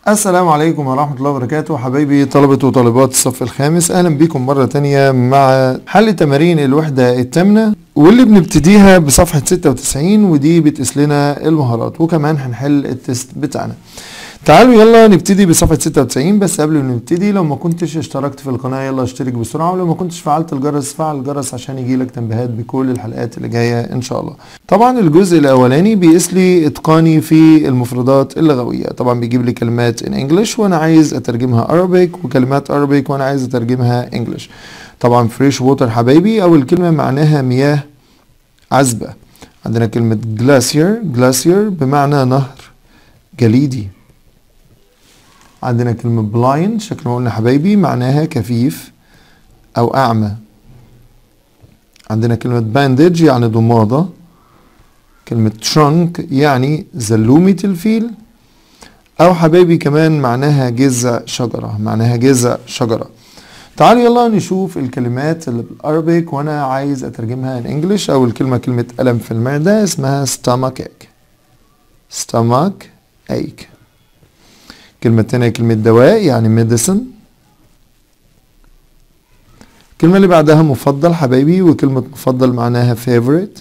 السلام عليكم ورحمة الله وبركاته حبايبي طلبة وطالبات الصف الخامس أهلا بكم مرة تانية مع حل تمارين الوحدة الثامنة واللي بنبتديها بصفحة 96 ودي بتقيس لنا المهارات وكمان هنحل التست بتاعنا تعالوا يلا نبتدي بصفحة 96 بس قبل ما نبتدي لو ما كنتش اشتركت في القناة يلا اشترك بسرعة ولو ما كنتش فعلت الجرس فعل الجرس عشان يجيلك تنبيهات بكل الحلقات اللي جاية ان شاء الله طبعا الجزء الاولاني بيقيس لي اتقاني في المفردات اللغوية طبعا بيجيب لي كلمات ان انجلش وانا عايز اترجمها Arabic وكلمات Arabic وانا عايز اترجمها انجلش طبعا فريش ووتر حبايبي اول كلمة معناها مياه عذبة عندنا كلمة جلاسير جلاسير بمعنى نهر جليدي عندنا كلمة بلايند شكل ما قلنا حبايبي معناها كفيف أو أعمى عندنا كلمة باندج يعني ضمادة كلمة trunk يعني زلومة الفيل أو حبايبي كمان معناها جذع شجرة معناها جذع شجرة تعالوا يلا نشوف الكلمات اللي بالأرابيك وأنا عايز أترجمها in English أول كلمة كلمة ألم في المعدة اسمها stomach ache stomach ache الكلمة التانية كلمة دواء يعني medicine الكلمة اللي بعدها مفضل حبايبي وكلمة مفضل معناها favorite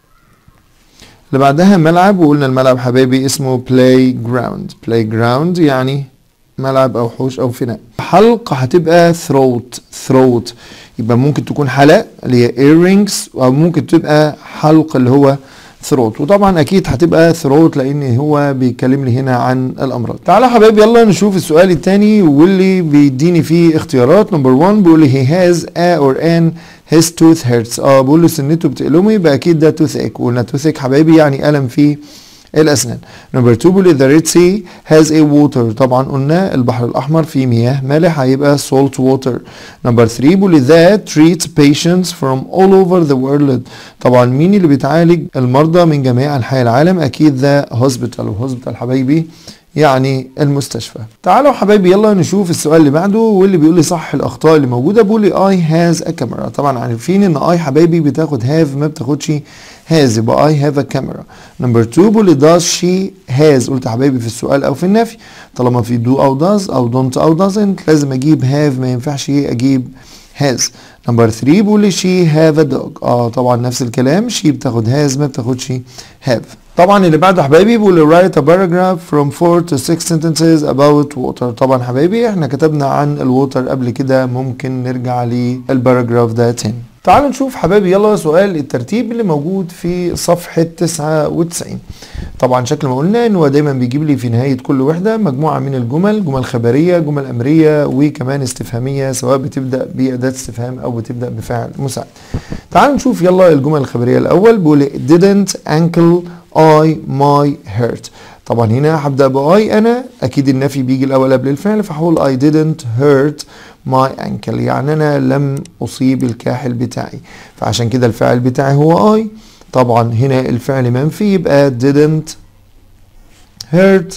اللي بعدها ملعب وقلنا الملعب حبايبي اسمه playground playground يعني ملعب او حوش او فناء حلق هتبقى throat throat يبقى ممكن تكون حلق اللي هي earrings او ممكن تبقى حلق اللي هو ثروت وطبعا اكيد هتبقى ثروت لان هو بيتكلم لي هنا عن الامراض تعالى حبايبي يلا نشوف السؤال الثاني واللي بيديني فيه اختيارات نمبر 1 بيقول لي he has a or an his tooth hurts اه بقول له سنته بتألمه يبقى اكيد ده توث ايك وقلنا توث ايك حبايبي يعني الم في الاسنان نمبر 2 بيقول لي the red sea has a water طبعا قلنا البحر الاحمر فيه مياه مالح هيبقى salt water نمبر 3 بيقول لي that treats patients from all over the world طبعا مين اللي بيتعالج المرضى من جميع انحاء العالم اكيد ذا هوسبيتال وهوسبيتال حبايبي يعني المستشفى تعالوا حبايبي يلا نشوف السؤال اللي بعده واللي بيقول لي صح الاخطاء اللي موجوده بيقول لي اي هاز ا كاميرا طبعا عارفين ان اي حبايبي بتاخد هاف ما بتاخدش هاز يبقى اي هاف ا كاميرا نمبر 2 بيقول لي داز شي هاز قلت حبايبي في السؤال او في النفي طالما في دو او داز او دونت او دازنت لازم اجيب هاف ما ينفعش اجيب هاز نمبر 3 بيقول لي شي هاف ا دوج اه طبعا نفس الكلام شي بتاخد هاز ما بتاخدش هاف طبعا اللي بعده حبايبي بيقول لي write a paragraph from 4 to 6 sentences about water طبعا حبايبي احنا كتبنا عن الووتر قبل كده ممكن نرجع للباراجراف ده تاني تعالوا نشوف حبايبي يلا سؤال الترتيب اللي موجود في صفحة 99 طبعا شكل ما قلنا ان هو دايما بيجيب لي في نهاية كل وحدة مجموعة من الجمل جمل خبرية جمل امرية وكمان استفهامية سواء بتبدأ بأداة استفهام او بتبدأ بفعل مساعد تعالوا نشوف يلا الجمل الخبرية الاول بيقول didn't ankle I my hurt طبعا هنا هبدأ بأي أنا أكيد النفي بيجي الأول قبل الفعل فهقول I didn't hurt my ankle يعني أنا لم أصيب الكاحل بتاعي فعشان كده الفعل بتاعي هو I طبعا هنا الفعل منفي يبقى didn't hurt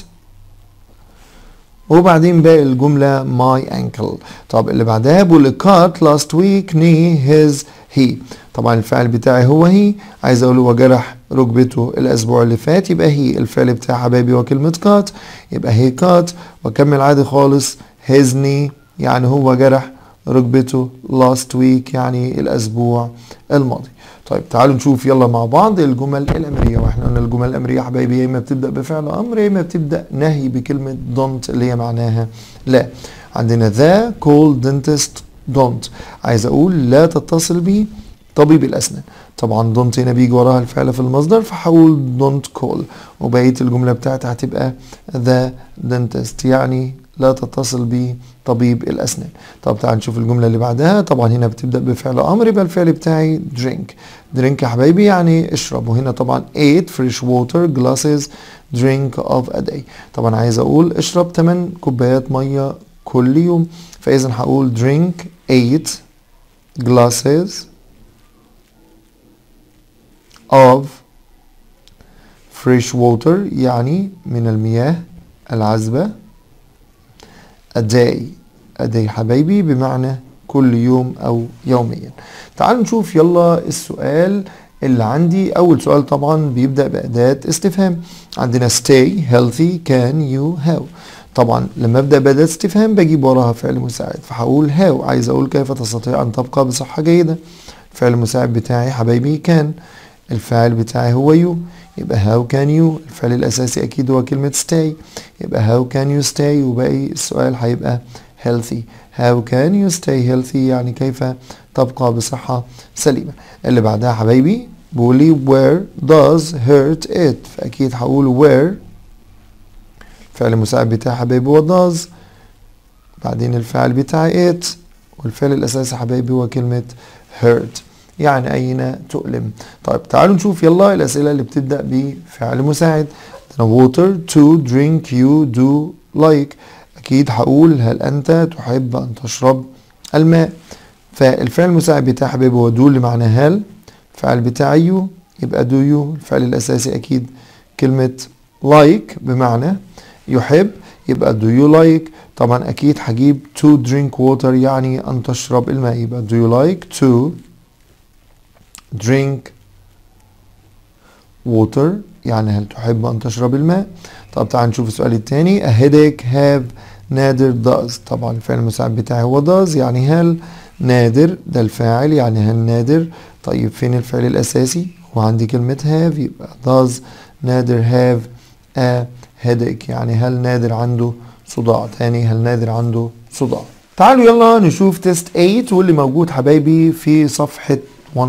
وبعدين باقي الجملة my ankle طب اللي بعدها بقول cut last week knee his he طبعا الفعل بتاعي هو هي عايز اقول هو جرح ركبته الاسبوع اللي فات يبقى هي الفعل بتاع حبايبي هو كلمة كات يبقى هي كات واكمل عادي خالص his knee يعني هو جرح ركبته last week يعني الاسبوع الماضي طيب تعالوا نشوف يلا مع بعض الجمل الامريه واحنا قلنا الجمل الامريه حبايبي يا اما بتبدا بفعل امر يا اما بتبدا نهي بكلمه don't اللي هي معناها لا عندنا ذا call dentist don't عايز اقول لا تتصل بي طبيب الاسنان طبعا don't هنا بيجي وراها الفعل في المصدر فهقول don't call وبقيه الجمله بتاعتها هتبقى the dentist يعني لا تتصل بي طبيب الاسنان طب تعال نشوف الجمله اللي بعدها طبعا هنا بتبدا بفعل امر يبقى الفعل بتاعي drink drink يا حبايبي يعني اشرب وهنا طبعا 8 fresh water glasses drink of a day طبعا عايز اقول اشرب 8 كوبايات ميه كل يوم فاذا هقول drink 8 glasses of fresh water يعني من المياه العذبة a day a day حبايبي بمعنى كل يوم أو يوميا تعالوا نشوف يلا السؤال اللي عندي أول سؤال طبعا بيبدأ بأداة استفهام عندنا stay healthy can you how طبعا لما ابدا باداه استفهام بجيب وراها فعل مساعد فهقول هاو عايز اقول كيف تستطيع ان تبقى بصحه جيده الفعل المساعد بتاعي حبايبي كان الفاعل بتاعي هو يو يبقى how can you الفعل الأساسي أكيد هو كلمة stay يبقى how can you stay وباقي السؤال هيبقى healthy how can you stay healthy يعني كيف تبقى بصحة سليمة اللي بعدها حبايبي بيقول لي where does hurt it فأكيد هقول where الفعل المساعد بتاعي حبايبي هو does بعدين الفعل بتاعي it والفعل الأساسي حبايبي هو كلمة hurt يعني أين تؤلم طيب تعالوا نشوف يلا الأسئلة اللي بتبدأ بفعل مساعد water to drink you do like أكيد هقول هل أنت تحب أن تشرب الماء فالفعل المساعد بتاع حبيبي هو do اللي معناه هل الفعل بتاع you يبقى do you الفعل الأساسي أكيد كلمة like بمعنى يحب يبقى do you like طبعا أكيد هجيب to drink water يعني أن تشرب الماء يبقى do you like to drink water يعني هل تحب أن تشرب الماء طب تعال نشوف السؤال الثاني a headache have نادر does طبعا الفعل المساعد بتاعي هو does يعني هل نادر ده الفاعل يعني هل نادر طيب فين الفعل الأساسي وعندي كلمة have يبقى does نادر have a headache يعني هل نادر عنده صداع تاني هل نادر عنده صداع تعالوا يلا نشوف تيست 8 واللي موجود حبايبي في صفحة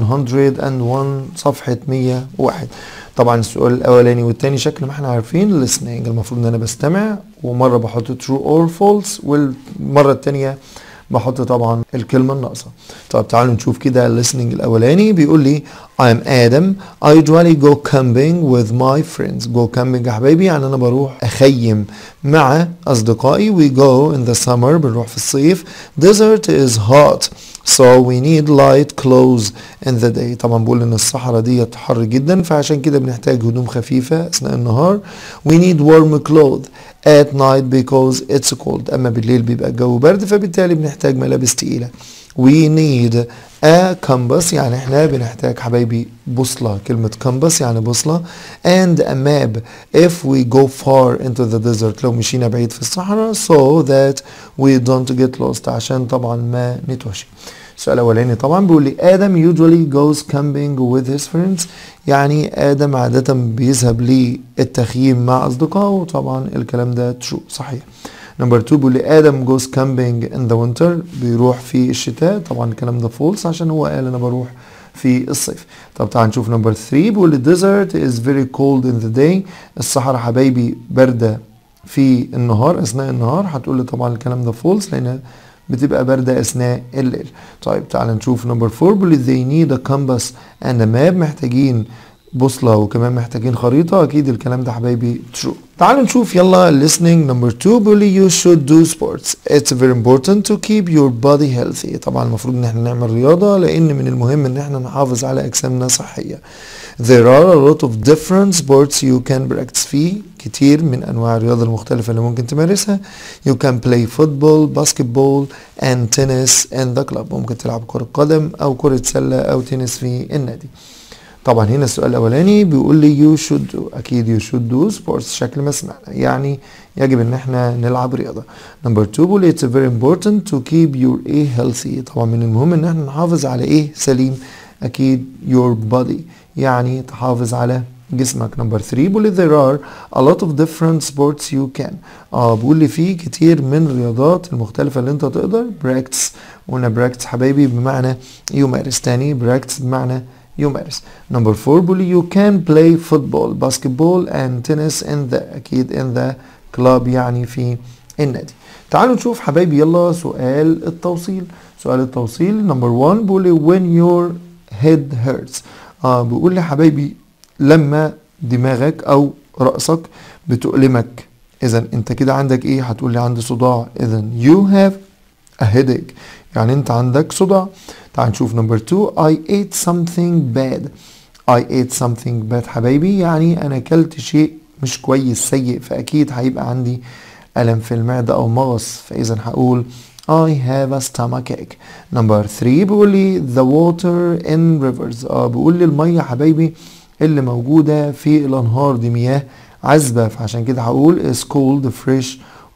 101 صفحة 101 طبعا السؤال الاولاني والتاني شكل ما احنا عارفين listening المفروض ان انا بستمع ومرة بحط true or false والمرة التانية بحط طبعا الكلمة الناقصة طب تعالوا نشوف كده listening الاولاني بيقول لي I'm Adam I usually go camping with my friends go camping يا حبايبي يعني انا بروح اخيم مع اصدقائي we go in the summer بنروح في الصيف desert is hot so we need light clothes in the day طبعا بقول ان الصحراء دي حر جدا فعشان كده بنحتاج هدوم خفيفة اثناء النهار we need warm clothes at night because it's cold اما بالليل بيبقى الجو برد فبالتالي بنحتاج ملابس تقيلة we need a compass يعني احنا بنحتاج حبايبي بوصلة كلمة compass يعني بوصلة and a map if we go far into the desert لو مشينا بعيد في الصحراء so that we don't get lost عشان طبعا ما نتوهش السؤال الاولاني طبعا بيقول لي ادم usually goes camping with his friends يعني ادم عادة بيذهب للتخييم مع اصدقائه طبعا الكلام ده true صحيح نمبر 2 بيقول لي ادم جوز كامبينج ان ذا وينتر بيروح في الشتاء طبعا الكلام ده فولس عشان هو قال انا بروح في الصيف طب تعال نشوف نمبر 3 بيقول لي desert is very cold in the day الصحراء حبايبي باردة في النهار اثناء النهار هتقول لي طبعا الكلام ده فولس لان بتبقى باردة أثناء الليل طيب تعال نشوف نمبر 4 بيقول لي they need a compass and a map محتاجين بوصلة وكمان محتاجين خريطة أكيد الكلام ده حبايبي true تعالوا نشوف يلا listening number 2 بيقول لي you should do sports it's very important to keep your body healthy طبعا المفروض ان احنا نعمل رياضة لأن من المهم ان احنا نحافظ على أجسامنا صحية there are a lot of different sports you can practice في كتير من أنواع الرياضة المختلفة اللي ممكن تمارسها you can play football basketball and tennis in the club ممكن تلعب كرة قدم أو كرة سلة أو تنس في النادي طبعا هنا السؤال الاولاني بيقول لي you should do اكيد you should do sports شكل ما سمعنا يعني يجب ان احنا نلعب رياضه نمبر 2 بيقول it's very important to keep your a healthy طبعا من المهم ان احنا نحافظ على ايه سليم اكيد your body يعني تحافظ على جسمك نمبر 3 بيقول لي there are a lot of different sports you can اه بيقول لي في كتير من الرياضات المختلفة اللي انت تقدر practice قلنا practice حبايبي بمعنى يمارس تاني practice بمعنى يمارس نمبر 4 بيقول لي you can play football basketball and tennis in the أكيد in the club يعني في النادي تعالوا نشوف حبايبي يلا سؤال التوصيل سؤال التوصيل نمبر 1 بيقول لي when your head hurts اه بيقول لي حبايبي لما دماغك او رأسك بتؤلمك اذا انت كده عندك ايه هتقول لي عندي صداع اذا you have a headache يعني انت عندك صداع تعال نشوف نمبر 2 I ate something bad I ate something bad حبايبي يعني انا اكلت شيء مش كويس سيء فاكيد هيبقى عندي الم في المعده او مغص فاذا هقول I have a stomach ache نمبر 3 بيقول لي the water in rivers اه بيقول لي الميه حبايبي اللي موجوده في الانهار دي مياه عذبه فعشان كده هقول is cold fresh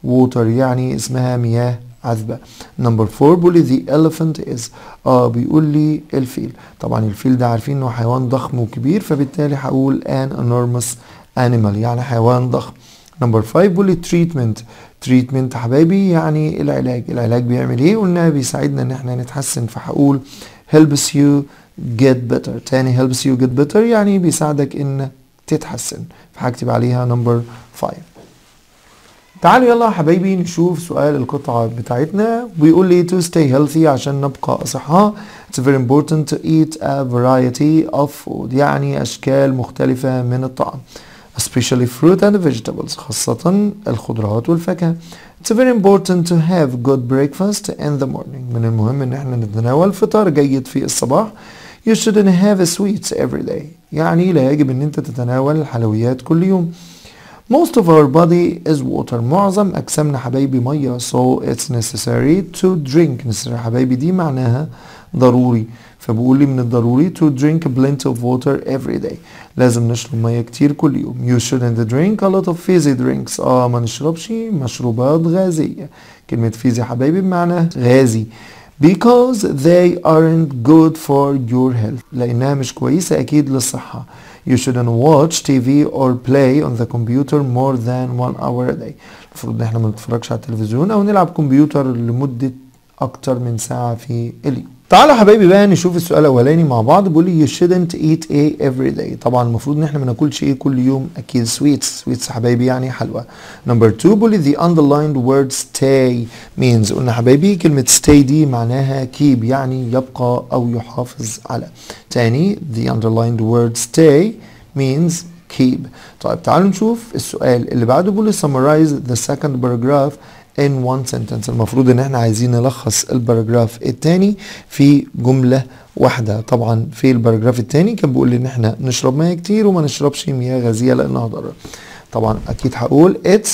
water يعني اسمها مياه عذبة نمبر فور بيقول لي the elephant is اه بيقول لي الفيل طبعا الفيل ده عارفين انه حيوان ضخم وكبير فبالتالي هقول an enormous animal يعني حيوان ضخم نمبر 5 بيقول لي treatment treatment حبايبي يعني العلاج العلاج بيعمل ايه قلنا بيساعدنا ان احنا نتحسن فهقول helps you get better تاني helps you get better يعني بيساعدك ان تتحسن فهكتب عليها نمبر 5 تعالوا يلا يا حبايبي نشوف سؤال القطعة بتاعتنا بيقول لي to stay healthy عشان نبقى أصحاء it's very important to eat a variety of food يعني أشكال مختلفة من الطعام especially fruit and vegetables خاصة الخضروات والفاكهة it's very important to have good breakfast in the morning من المهم ان احنا نتناول فطار جيد في الصباح you shouldn't have sweets every day يعني لا يجب ان انت تتناول الحلويات كل يوم Most of our body is water معظم أجسامنا حبايبي مية so it's necessary to drink necessary حبايبي دي معناها ضروري فبقول لي من الضروري to drink plenty of water every day لازم نشرب مية كتير كل يوم you shouldn't drink a lot of fizzy drinks اه ما نشربش مشروبات غازية كلمة فيزي حبايبي بمعنى غازي because they aren't good for your health لأنها مش كويسة أكيد للصحة You shouldn't watch TV or play on the computer more than one hour a day. المفروض ان احنا ما نتفرجش على التلفزيون او نلعب كمبيوتر لمدة اكتر من ساعة في اليوم. تعالوا حبايبي بقى نشوف السؤال الاولاني مع بعض بيقول لي you shouldn't eat a every day طبعا المفروض ان احنا ما ناكلش ايه كل يوم اكيد sweets sweets حبايبي يعني حلوى نمبر 2 بيقول لي the underlined word stay means قلنا حبايبي كلمة stay دي معناها keep يعني يبقى او يحافظ على تاني the underlined word stay means keep طيب تعالوا نشوف السؤال اللي بعده بيقول لي summarize the second paragraph in one sentence المفروض ان احنا عايزين نلخص الباراجراف الثاني في جملة واحدة طبعا في الباراجراف الثاني كان بيقول لي ان احنا نشرب مياه كتير وما نشربش مياه غازية لانها ضارة طبعا اكيد هقول it's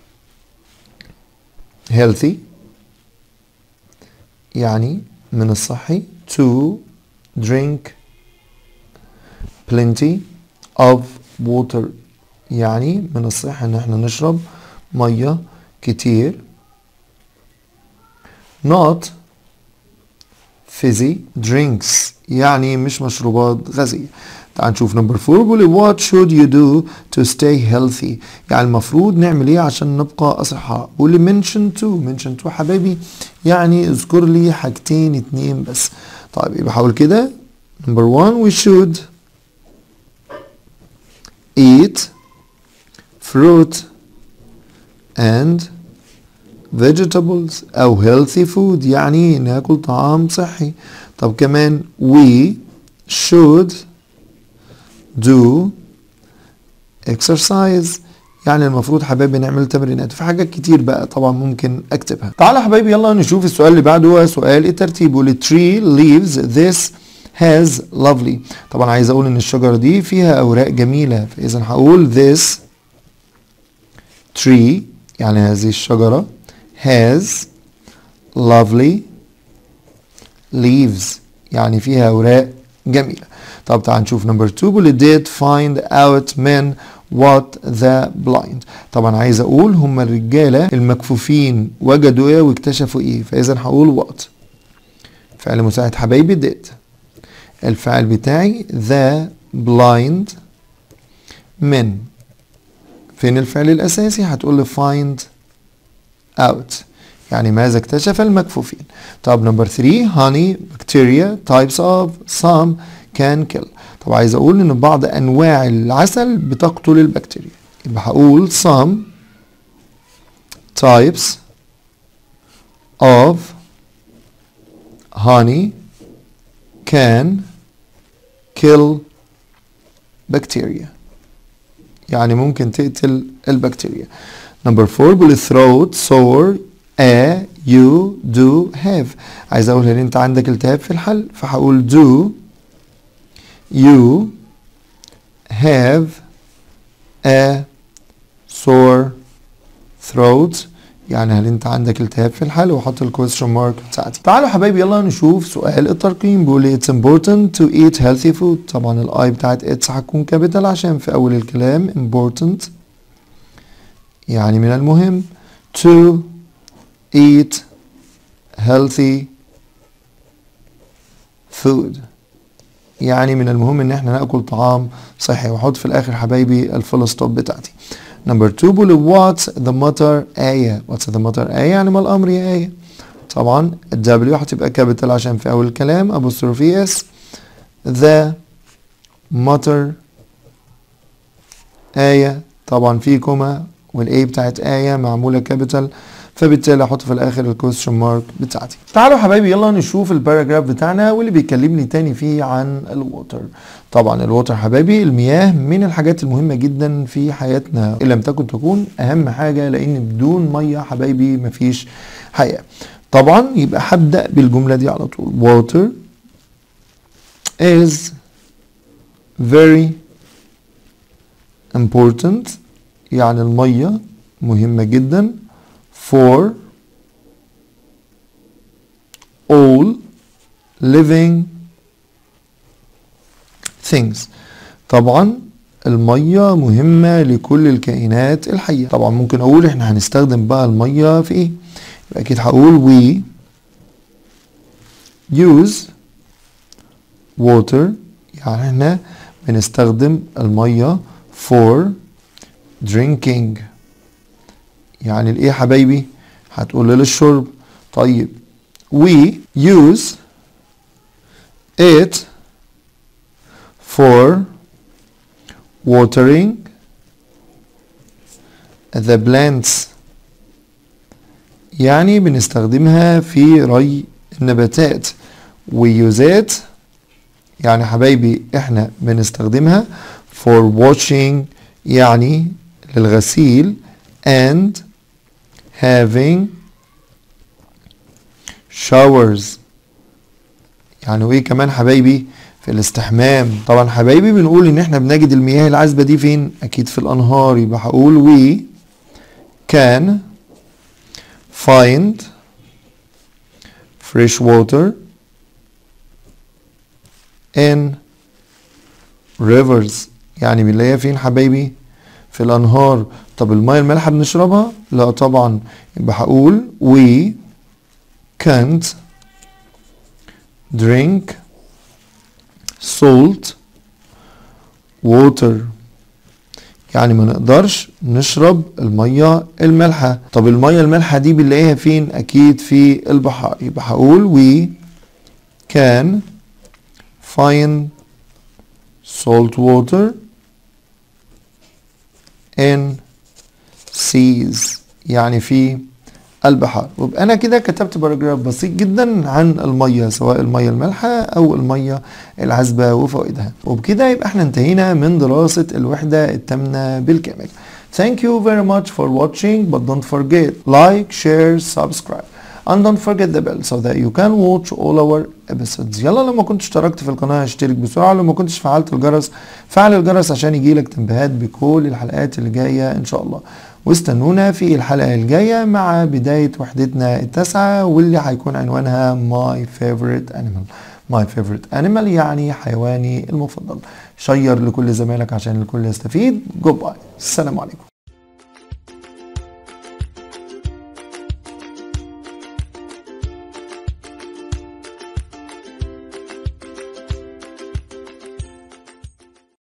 healthy يعني من الصحي to drink plenty of water يعني من الصحي ان احنا نشرب ميه كتير not fizzy drinks يعني مش مشروبات غازية تعال نشوف نمبر 4 بيقول what should you do to stay healthy يعني المفروض نعمل ايه عشان نبقى اصحاء بيقول لي mention two mention two حبايبي يعني اذكر لي حاجتين اتنين بس طيب يبقى حاول كده نمبر 1 we should eat fruit and vegetables أو healthy food يعني ناكل طعام صحي طب كمان we should do exercise يعني المفروض حبايبي نعمل تمرينات في حاجات كتير بقى طبعا ممكن اكتبها تعالى حبايبي يلا نشوف السؤال اللي بعده هو سؤال الترتيب واللي tree leaves this has lovely طبعا عايز اقول ان الشجرة دي فيها اوراق جميلة فاذا هقول this tree يعني هذه الشجرة has lovely leaves يعني فيها اوراق جميلة طب تعال نشوف نمبر 2 بيقول did find out men what the blind طبعا عايز اقول هم الرجالة المكفوفين وجدوا ايه واكتشفوا ايه فاذا هقول what فعل مساعد حبايبي did الفعل بتاعي the blind men فين الفعل الاساسي هتقول لي find out يعني ماذا اكتشف المكفوفين طب نمبر 3 honey bacteria types of some can kill طب عايز اقول ان بعض انواع العسل بتقتل البكتيريا يبقى هقول some types of honey can kill bacteria يعني ممكن تقتل البكتيريا نمبر 4 بيقول throat sore a you do have عايز اقول ان انت عندك التهاب في الحلق فهقول do you have a sore throat يعني هل انت عندك التهاب في الحلق وحط الكويستشن مارك بتاعتي تعالوا حبايبي يلا نشوف سؤال الترقيم بيقول لي it's important to eat healthy food طبعا الاي بتاعت اتس هتكون كابيتال عشان في اول الكلام important يعني من المهم to eat healthy food يعني من المهم ان احنا ناكل طعام صحي واحط في الاخر حبايبي الفول ستوب بتاعتي نمبر 2 بقول what's the matter آية what's the matter آية يعني ما الامر يا آية طبعا ال W هتبقى كابيتال عشان في اول الكلام apostrophe اس the matter آية طبعا في كوما والاي بتاعت آية معمولة كابيتال فبالتالي احط في الاخر الكويستشن مارك بتاعتي تعالوا حبايبي يلا نشوف الباراجراف بتاعنا واللي بيكلمني تاني فيه عن الووتر طبعا الووتر حبايبي المياه من الحاجات المهمة جدا في حياتنا ان لم تكن تكون اهم حاجة لان بدون مية حبايبي مفيش حياة طبعا يبقى هبدأ بالجملة دي على طول water is very important يعني المية مهمة جدا for all living things طبعا المية مهمة لكل الكائنات الحية طبعا ممكن اقول احنا هنستخدم بقى المية في ايه يبقى اكيد هقول we use water يعني احنا بنستخدم المية for drinking يعني الايه حبايبي هتقول لي للشرب طيب we use it for watering the plants يعني بنستخدمها في ري النباتات we use it يعني حبايبي احنا بنستخدمها for washing يعني للغسيل and having showers يعني وايه كمان حبايبي في الاستحمام طبعا حبايبي بنقول ان احنا بنجد المياه العذبة دي فين اكيد في الانهار يبقى هقول we can find fresh water in rivers يعني بنلاقيها فين حبايبي في الانهار طب الميه المالحه بنشربها لا طبعا يبقى هقول we can't drink salt water يعني ما نقدرش نشرب المية المالحة طب المية المالحة دي بنلاقيها فين اكيد في البحار يبقى هقول we can find salt water in seas يعني في البحار ويبقى انا كده كتبت باراجراف بسيط جدا عن الميه سواء الميه المالحه او الميه العذبه وفوائدها وبكده يبقى احنا انتهينا من دراسه الوحده الثامنه بالكامل Thank you very much for watching but don't forget like, share, subscribe and don't forget the bell so that you can watch all our episodes يلا لو ما كنتش اشتركت في القناة اشترك بسرعة لو ما كنتش فعلت الجرس فعل الجرس عشان يجيلك تنبيهات بكل الحلقات اللي جاية ان شاء الله واستنونا في الحلقة الجاية مع بداية وحدتنا التاسعة واللي هيكون عنوانها My Favorite Animal My Favorite Animal يعني حيواني المفضل شير لكل زمايلك عشان الكل يستفيد جود باي السلام عليكم